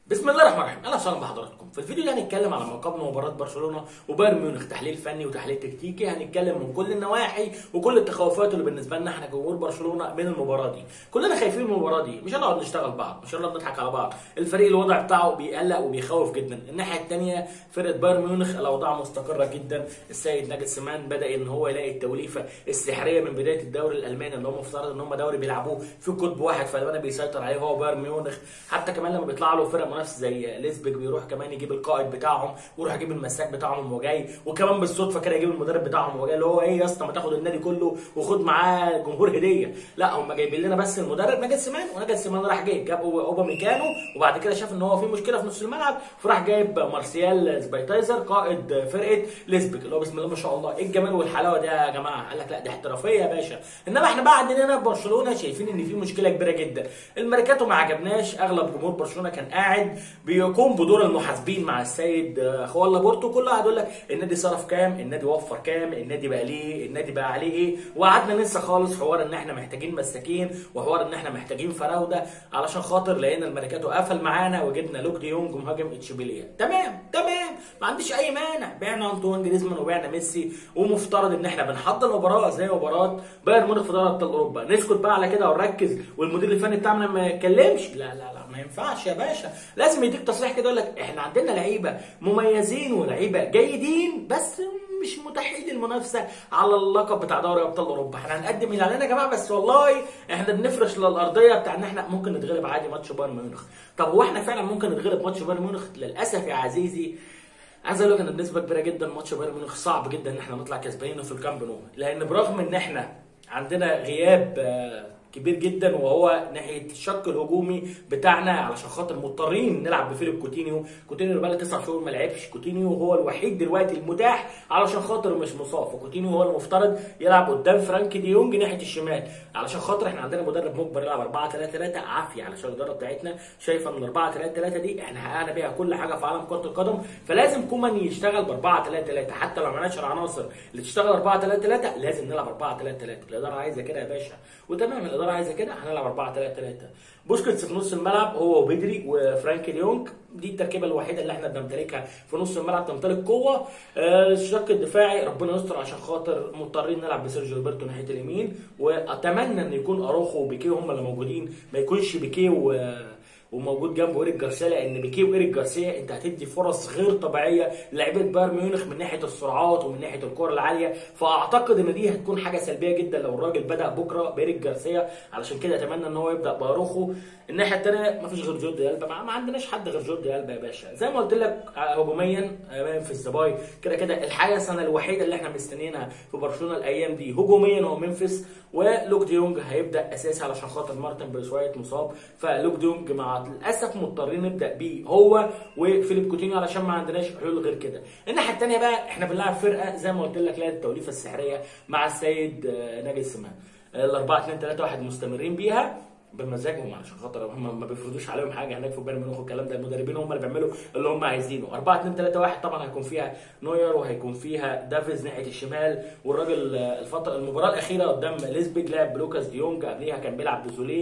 بسم الله الرحمن الرحيم اهلا وسهلا بحضراتكم في الفيديو ده هنتكلم على ما قبل مباراه برشلونه وبايرن ميونخ تحليل فني وتحليل تكتيكي هنتكلم من كل النواحي وكل التخوفات اللي بالنسبه لنا احنا جمهور برشلونه من المباراه دي كلنا خايفين من المباراه دي مش هنقعد نشتغل بعض مش هنقعد نضحك على بعض الفريق الوضع بتاعه بيقلق وبيخوف جدا الناحيه الثانيه فرقه بايرن ميونخ الاوضاع مستقره جدا السيد ناجل سمان بدا ان هو يلاقي التوليفه السحريه من بدايه الدوري الالماني اللي هم مفترض ان هم دوري بيلعبوه في قطب واحد فالمانيا بيسيطر عليه هو بايرن ميونخ حتى كمان لما بيطلع له فرق منافسه زي ليسبك بيروح كمان يجيب القائد بتاعهم ويروح يجيب المساك بتاعهم وهو جاي وكمان بالصدفه كده يجيب المدرب بتاعهم وهو جاي اللي هو ايه يا اسطى ما تاخد النادي كله وخد معاه جمهور هديه لا هم جايبين لنا بس المدرب ناجل سمان وناجل سمان راح جاي جاب اوبا ميكانو وبعد كده شاف ان هو في مشكله في نص الملعب فراح جايب مارسيال سبايتايزر قائد فرقه ليسبك اللي هو بسم الله ما شاء الله ايه الجمال والحلاوه ده يا جماعه قال لك لا دي احترافيه يا باشا انما احنا بقى عندنا هنا في برشلونه شايفين ان في مشكله كبيره جدا الميركاتو ما عجبناش اغلب جمهور برشلونه كان قاعد بيقوم بدور المحاسبين مع السيد اخوان لابورتو كله قاعد يقول لك النادي صرف كام النادي وفر كام النادي بقى ليه النادي بقى عليه ايه وقعدنا ننسى خالص حوار ان احنا محتاجين مساكين وحوار ان احنا محتاجين فراوده علشان خاطر لقينا الميركاتو قفل معانا وجبنا لوك دي يونج مهاجم اتشبيليه تمام تمام ما عنديش اي مانع بعنا انطوان جريزمان وبعنا ميسي ومفترض ان احنا بنحضر مباراه زي مباراه بايرن ميونخ في دوري ابطال اوروبا نسكت بقى على كده ونركز والمدير الفني بتاعنا ما يتكلمش لا لا لا ما ينفعش يا باشا لازم يديك تصريح كده يقول لك احنا عندنا لعيبه مميزين ولعيبه جيدين بس مش متاحين المنافسه على اللقب بتاع دوري ابطال اوروبا احنا هنقدم اللي علينا يا جماعه بس والله احنا بنفرش للارضيه بتاع ان احنا ممكن نتغلب عادي ماتش بايرن ميونخ طب هو احنا فعلا ممكن نتغلب ماتش بايرن ميونخ للاسف يا عزيزي عايز اقول لك ان بنسبه كبيره جدا ماتش بايرن ميونخ صعب جدا ان احنا نطلع كسبانين في الكامب نو لان برغم ان احنا عندنا غياب كبير جدا وهو ناحيه الشق الهجومي بتاعنا علشان خاطر مضطرين نلعب بفيليب كوتينيو كوتينيو اللي بقى تسع شهور ما لعبش كوتينيو هو الوحيد دلوقتي المتاح علشان خاطر مش مصاب فكوتينيو هو المفترض يلعب قدام فرانك دي يونج ناحيه الشمال علشان خاطر احنا عندنا مدرب مجبر يلعب 4 3 3 عافيه علشان الاداره بتاعتنا شايفه ان 4 3 3 دي احنا حققنا بيها كل حاجه في عالم كره القدم فلازم كومان يشتغل ب 4 3 3 حتى لو ما عملناش العناصر اللي تشتغل 4 3 3 لازم نلعب 4 3 3 الاداره عايزه كده يا باشا وتمام الاداره عايزه كده هنلعب 4 3 3 بوسكيتس في نص الملعب هو وبدري وفرانك ديونج دي التركيبه الوحيده اللي احنا بنمتلكها في نص الملعب تمتلك قوه الشق الدفاعي ربنا يستر عشان خاطر مضطرين نلعب بسيرجيو روبرتو ناحيه اليمين واتمنى ان يكون اروخو وبيكيه هم اللي موجودين ما يكونش بيكيه و وموجود جنبه ايريك جارسيا لان بيكيه وايريك جارسيا انت هتدي فرص غير طبيعيه لعيبه بايرن ميونخ من ناحيه السرعات ومن ناحيه الكره العاليه فاعتقد ان دي هتكون حاجه سلبيه جدا لو الراجل بدا بكره بايريك جارسيا علشان كده اتمنى ان هو يبدا باروخو الناحيه الثانيه ما فيش غير جوردي البا ما عندناش حد غير جوردي البا يا باشا زي ما قلت لك هجوميا منفس ديباي كده كده الحسنه الوحيده اللي احنا مستنيينها في برشلونه الايام دي هجوميا هو منفس ولوك ديونج هيبدا اساسي علشان خاطر مارتن بريسوايت مصاب فلوك ديونج مع للاسف مضطرين نبدا بيه هو وفيليب كوتينيو علشان ما عندناش حلول غير كده الناحيه الثانيه بقى احنا بنلعب فرقه زي ما قلت لك لها التوليفه السحريه مع السيد ناجل سمان ال 4 2 3 1 مستمرين بيها بمزاجهم علشان خاطر هم ما بيفرضوش عليهم حاجه هناك في بايرن ميونخ والكلام ده المدربين هم اللي بيعملوا اللي هم عايزينه 4 2 3 1 طبعا هيكون فيها نوير وهيكون فيها دافيز ناحيه الشمال والراجل الفتره المباراه الاخيره قدام ليزبيج لعب بلوكاس ديونج قبليها كان بيلعب بزوليه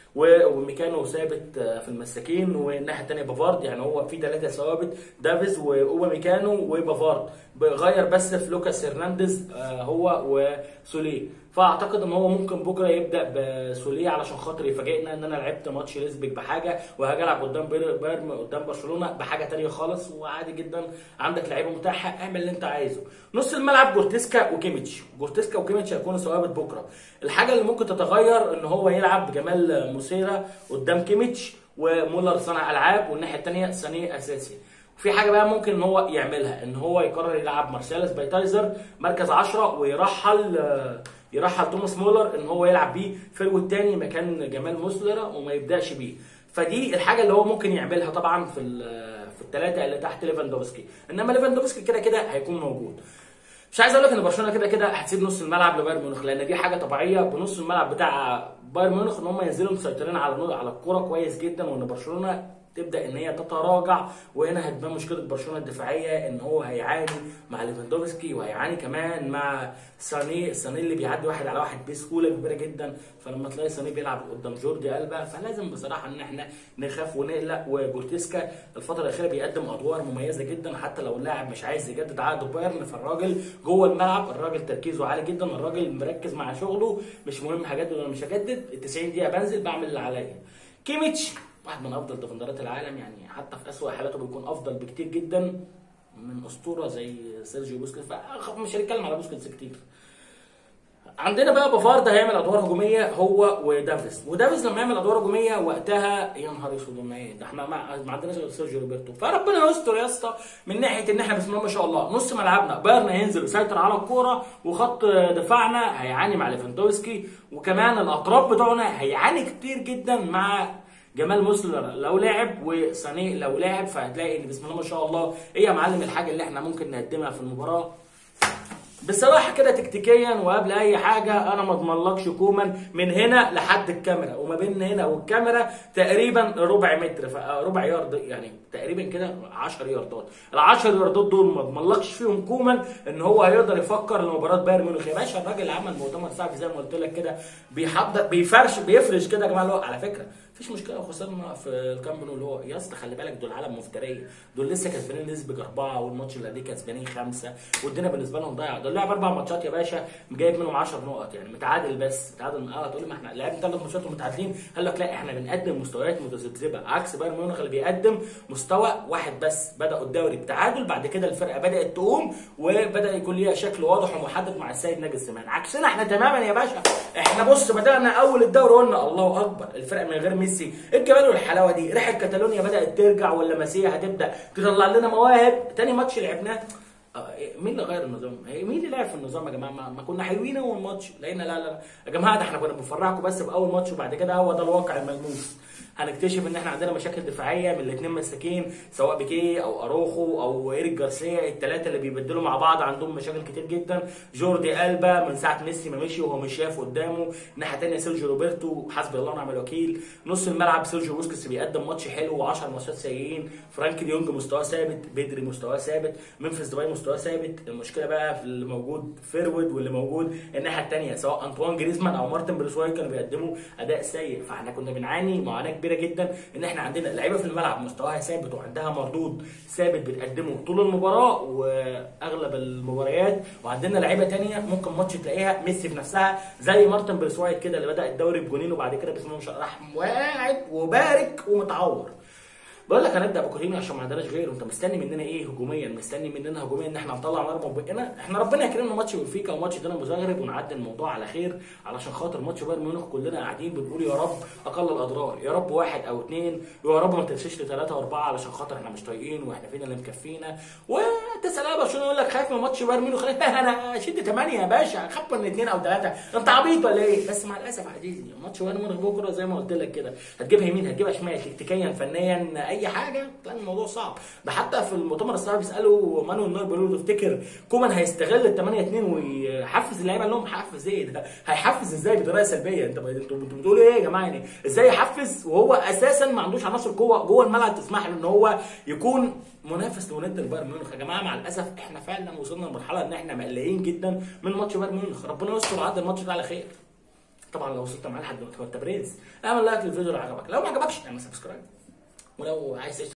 وميكانو ثابت في المساكين والناحيه الثانيه بافارد يعني هو في ثلاثه ثوابت دافيز واوبا ميكانو وبافارد غير بس في لوكاس هرنانديز هو وسوليه فاعتقد ان هو ممكن بكره يبدا بسوليه علشان خاطر يفاجئنا ان انا لعبت ماتش ليزبيك بحاجه وهاجي العب قدام بايرن قدام برشلونه بحاجه ثانيه خالص وعادي جدا عندك لعيبه متاحه اعمل اللي انت عايزه نص الملعب جورتيسكا وكيميتش جورتيسكا وكيميتش هيكونوا ثوابت بكره الحاجه اللي ممكن تتغير ان هو يلعب بجمال موسيرا قدام كيميتش ومولر صانع العاب والناحيه الثانيه سانيه اساسي في حاجه بقى ممكن ان هو يعملها ان هو يقرر يلعب مارسيال سبايتايزر مركز 10 ويرحل يرحل توماس مولر ان هو يلعب بيه فيرو تاني مكان جمال موسلر وما يبداش بيه فدي الحاجه اللي هو ممكن يعملها طبعا في في الثلاثه اللي تحت ليفاندوفسكي انما ليفاندوفسكي كده كده هيكون موجود مش عايز اقول لك ان برشلونه كده كده هتسيب نص الملعب لبايرن ميونخ لان دي حاجه طبيعيه بنص الملعب بتاع بايرن ميونخ ان هم ينزلوا مسيطرين على على الكوره كويس جدا وان برشلونه تبدا ان هي تتراجع وهنا هتبان مشكله برشلونه الدفاعيه ان هو هيعاني مع ليفاندوفسكي وهيعاني كمان مع ساني ساني اللي بيعدي واحد على واحد بسهوله كبيره جدا فلما تلاقي ساني بيلعب قدام جوردي البا فلازم بصراحه ان احنا نخاف ونقلق وجورتيسكا الفتره الاخيره بيقدم ادوار مميزه جدا حتى لو اللاعب مش عايز يجدد عقده بايرن فالراجل جوه الملعب الراجل تركيزه عالي جدا الراجل مركز مع شغله مش مهم هجدد ولا مش هجدد ال 90 دقيقه بنزل بعمل اللي عليا كيميتش واحد من افضل ديفندرات العالم يعني حتى في اسوأ حالاته بيكون افضل بكتير جدا من اسطوره زي سيرجيو بوسكيتس فمش هنتكلم على بوسكيتس كتير عندنا بقى بافارد هيعمل ادوار هجوميه هو ودافيس ودافيس لما يعمل ادوار هجوميه وقتها يا نهار اسود ما ايه ده احنا ما ما عندناش غير سيرجيو روبرتو فربنا يستر يا اسطى من ناحيه ان احنا بسم الله ما شاء الله نص ملعبنا بايرن هينزل يسيطر على الكوره وخط دفاعنا هيعاني مع ليفاندوفسكي وكمان الاطراف بتوعنا هيعاني كتير جدا مع جمال مسلر لو لعب وسانيه لو لعب فهتلاقي ان بسم الله ما شاء الله ايه يا معلم الحاجه اللي احنا ممكن نقدمها في المباراه بصراحه كده تكتيكيا وقبل اي حاجه انا ما اضمنلكش كومان من هنا لحد الكاميرا وما بين هنا والكاميرا تقريبا ربع متر ربع يارد يعني تقريبا كده 10 ياردات ال 10 ياردات دول ما اضمنلكش فيهم كومان ان هو هيقدر يفكر لمباراه بايرن ميونخ يا باشا الراجل عمل مؤتمر صحفي زي ما قلت لك كده بيحضر بيفرش بيفرش كده يا جماعه اللي هو على فكره مفيش مشكله لو خسرنا في الكامب نو اللي هو يا اسطى خلي بالك دول عالم مفتريه دول لسه كسبانين نسبه اربعه والماتش اللي قبليه كسبانين خمسه والدنيا بالنسبه لهم ضايعه دول لعب اربع ماتشات يا باشا جايب منهم 10 نقط يعني متعادل بس متعادل اه تقول لي ما احنا لعبنا ثلاث ماتشات ومتعادلين قال لك لا احنا بنقدم مستويات متذبذبه عكس بايرن ميونخ اللي بيقدم مستوى واحد بس بداوا الدوري بتعادل بعد كده الفرقه بدات تقوم وبدا يكون ليها شكل واضح ومحدد مع السيد ناجي السمان عكسنا احنا تماما يا باشا احنا بص بدانا اول الدوري قلنا الله اكبر الفرقه من غير ميسي الجمال والحلاوه دي ريحه كاتالونيا بدات ترجع واللمسيه هتبدا تطلع لنا مواهب تاني ماتش لعبناه مين اللي غير النظام؟ مين اللي لعب في النظام يا جماعه؟ ما, ما كنا حلوين اول ماتش لقينا لا لا يا جماعه ده احنا كنا بنفرحكم بس باول ماتش وبعد كده هو ده الواقع الملموس. هنكتشف ان احنا عندنا مشاكل دفاعيه من الاثنين مساكين سواء بيكيه او اروخو او ايريك جارسيا الثلاثه اللي بيبدلوا مع بعض عندهم مشاكل كتير جدا جوردي البا من ساعه ميسي ما مشي وهو مش شايف قدامه الناحيه الثانيه سيرجيو روبرتو حسبي الله ونعم الوكيل نص الملعب سيرجيو بوسكيتس بيقدم ماتش حلو و10 ماتشات سيئين فرانك ديونج مستواه ثابت بدري مستواه ثابت منفس ديباي مستواه ثابت المشكله بقى في اللي موجود فيرود واللي موجود الناحيه الثانيه سواء انطوان جريزمان او مارتن بريسواي كانوا بيقدموا اداء سيء فاحنا كنا بنعاني معاناه كبيره جدا ان احنا عندنا لعيبه في الملعب مستواها ثابت وعندها مردود ثابت بتقدمه طول المباراه واغلب المباريات وعندنا لعيبه تانية ممكن ماتش تلاقيها ميسي في نفسها زي مارتن بريسوايت كده اللي بدا الدوري بجونين وبعد كده بسم الله ما شاء الله راح واعد وبارك ومتعور بقول لك هنبدا بكورينيو عشان ما عندناش غيره انت مستني مننا ايه هجوميا مستني مننا هجوميا ان احنا نطلع مرمى بقنا احنا ربنا يكرمنا ماتش بنفيكا وماتش دينامو زغرب ونعدي الموضوع على خير علشان خاطر ماتش بايرن ميونخ كلنا قاعدين بنقول يا رب اقل الاضرار يا رب واحد او اثنين ويا رب ما تنساش لثلاثه واربعه علشان خاطر احنا مش طايقين واحنا فينا اللي مكفينا وتسال بقى برشلونه يقول لك خايف من ماتش بايرن ميونخ انا شد ثمانيه يا باشا خاف من اثنين او ثلاثه انت عبيط ولا ايه بس مع الاسف عزيزي ماتش بايرن ميونخ بكره زي ما قلت لك كده هتجيبها يمين هتجيبها شمال تكتيكيا فنيا اي حاجه كان الموضوع صعب ده حتى في المؤتمر الصحفي بيسالوا مانويل نوير بيقولوا له تفتكر كومان هيستغل ال 8 2 ويحفز اللعيبه قال لهم حفز ايه ده هيحفز ازاي بطريقه سلبيه انت انتوا بتقولوا ايه يا جماعه يعني ازاي يحفز وهو اساسا ما عندوش عناصر قوه جوه الملعب تسمح له ان هو يكون منافس لوند البايرن ميونخ يا جماعه مع الاسف احنا فعلا وصلنا لمرحله ان احنا مقلقين جدا من ماتش بايرن ميونخ ربنا يستر ويعدي الماتش ده على خير طبعا لو وصلت معاه لحد دلوقتي هو انت برنس اعمل لايك للفيديو لو عجبك لو ما عجبكش اعمل سبسكرايب ولو عايز